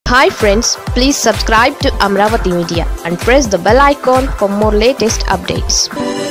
hi friends please subscribe to Amaravati media and press the bell icon for more latest updates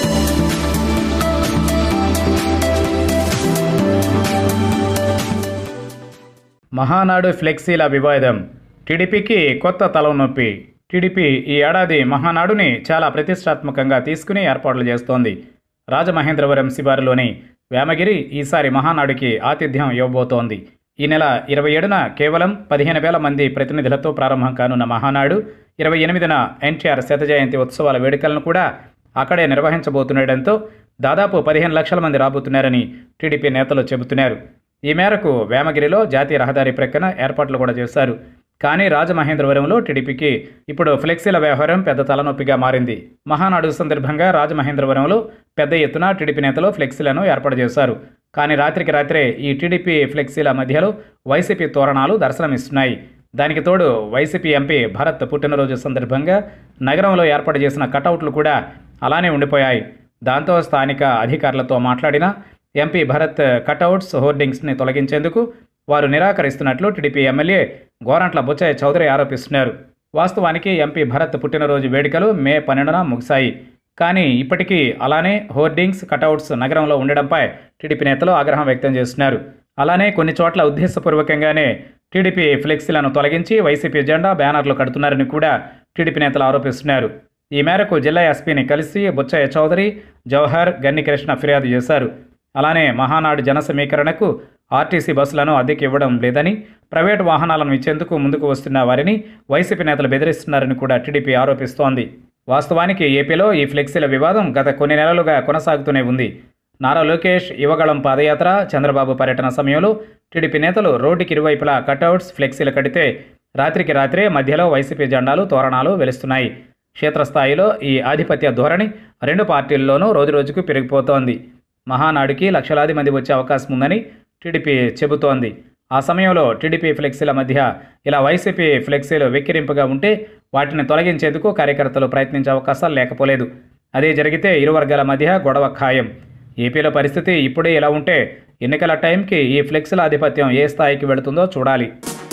Mahanadu ఫ్లెక్సీల వివాదం టీడీపీకి కొత్త తలనొప్పి టీడీపీ ఈ ఏడాది మహానాడుని చాలా ప్రతిష్టాత్మకంగా తీసుకుని ఏర్పాట్లు చేస్తోంది రాజమహేంద్రవరం శివారులోని వేమగిరి ఈసారి మహానాడుకి ఆతిథ్యం ఇవ్వబోతోంది ఈ నెల ఇరవై ఏడున కేవలం పదిహేను వేల మంది ప్రతినిధులతో ప్రారంభం కానున్న మహానాడు ఇరవై ఎనిమిదిన ఎన్టీఆర్ శత జయంతి ఉత్సవాల వేడుకలను కూడా అక్కడే నిర్వహించబోతుండటంతో దాదాపు పదిహేను లక్షల మంది రాబోతున్నారని టీడీపీ నేతలు చెబుతున్నారు ఈ మేరకు వేమగిరిలో జాతీయ రహదారి ప్రక్కన ఏర్పాట్లు కూడా చేశారు కానీ రాజమహేంద్రవరంలో టీడీపీకి ఇప్పుడు ఫ్లెక్సీల వ్యవహారం పెద్ద తలనొప్పిగా మారింది మహానాడు సందర్భంగా రాజమహేంద్రవరంలో పెద్ద ఎత్తున టీడీపీ నేతలు ఫ్లెక్సీలను ఏర్పాటు చేశారు కానీ రాత్రికి రాత్రే ఈ టీడీపీ ఫ్లెక్సీల మధ్యలో వైసీపీ తోరణాలు దర్శనమిస్తున్నాయి దానికి తోడు వైసీపీ ఎంపీ భరత్ పుట్టినరోజు సందర్భంగా నగరంలో ఏర్పాటు చేసిన కటౌట్లు కూడా అలానే ఉండిపోయాయి దాంతో స్థానిక అధికారులతో మాట్లాడిన ఎంపీ భరత్ కటౌట్స్ హోర్డింగ్స్ని తొలగించేందుకు వారు నిరాకరిస్తున్నట్లు టీడీపీ ఎమ్మెల్యే గోరంట్ల బుచ్చయ్య చౌదరి ఆరోపిస్తున్నారు వాస్తవానికి ఎంపీ భరత్ పుట్టినరోజు వేడుకలు మే పన్నెండున ముగిశాయి కానీ ఇప్పటికీ అలానే హోర్డింగ్స్ కటౌట్స్ నగరంలో ఉండడంపై టీడీపీ నేతలు ఆగ్రహం వ్యక్తం చేస్తున్నారు అలానే కొన్ని చోట్ల ఉద్దేశపూర్వకంగానే టీడీపీ ఫ్లెక్సీలను తొలగించి వైసీపీ జెండా బ్యానర్లు కడుతున్నారని కూడా టీడీపీ నేతలు ఆరోపిస్తున్నారు ఈ మేరకు జిల్లా ఎస్పీని కలిసి బుచ్చయ్య చౌదరి జవహర్ గన్నికృష్ణ ఫిర్యాదు చేశారు అలానే మహానాడు జన సమీకరణకు ఆర్టీసీ బస్సులను అద్దెకి ఇవ్వడం లేదని ప్రైవేటు వాహనాలను ఇచ్చేందుకు ముందుకు వస్తున్న వారిని వైసీపీ నేతలు బెదిరిస్తున్నారని కూడా టీడీపీ ఆరోపిస్తోంది వాస్తవానికి ఏపీలో ఈ ఫ్లెక్సీల వివాదం గత కొన్ని నెలలుగా కొనసాగుతూనే ఉంది నారా లోకేష్ యువగళం పాదయాత్ర చంద్రబాబు పర్యటన సమయంలో టీడీపీ నేతలు రోడ్డుకి ఇరువైపులా కటౌట్స్ ఫ్లెక్సీలు కడితే రాత్రికి రాత్రే మధ్యలో వైసీపీ జెండాలు తోరణాలు వెలుస్తున్నాయి క్షేత్రస్థాయిలో ఈ ఆధిపత్య ధోరణి రెండు పార్టీల్లోనూ రోజురోజుకు పెరిగిపోతోంది మహానాడుకి లక్షలాది మంది వచ్చే అవకాశం ఉందని టీడీపీ చెబుతోంది ఆ సమయంలో టీడీపీ ఫ్లెక్సీల మధ్య ఇలా వైసీపీ ఫ్లెక్సీలు వెక్కిరింపుగా ఉంటే వాటిని తొలగించేందుకు కార్యకర్తలు ప్రయత్నించే అవకాశాలు లేకపోలేదు అదే జరిగితే ఇరు వర్గాల మధ్య గొడవ ఖాయం ఏపీలో పరిస్థితి ఇప్పుడే ఇలా ఉంటే ఎన్నికల టైంకి ఈ ఫ్లెక్సీల ఆధిపత్యం ఏ స్థాయికి వెళుతుందో చూడాలి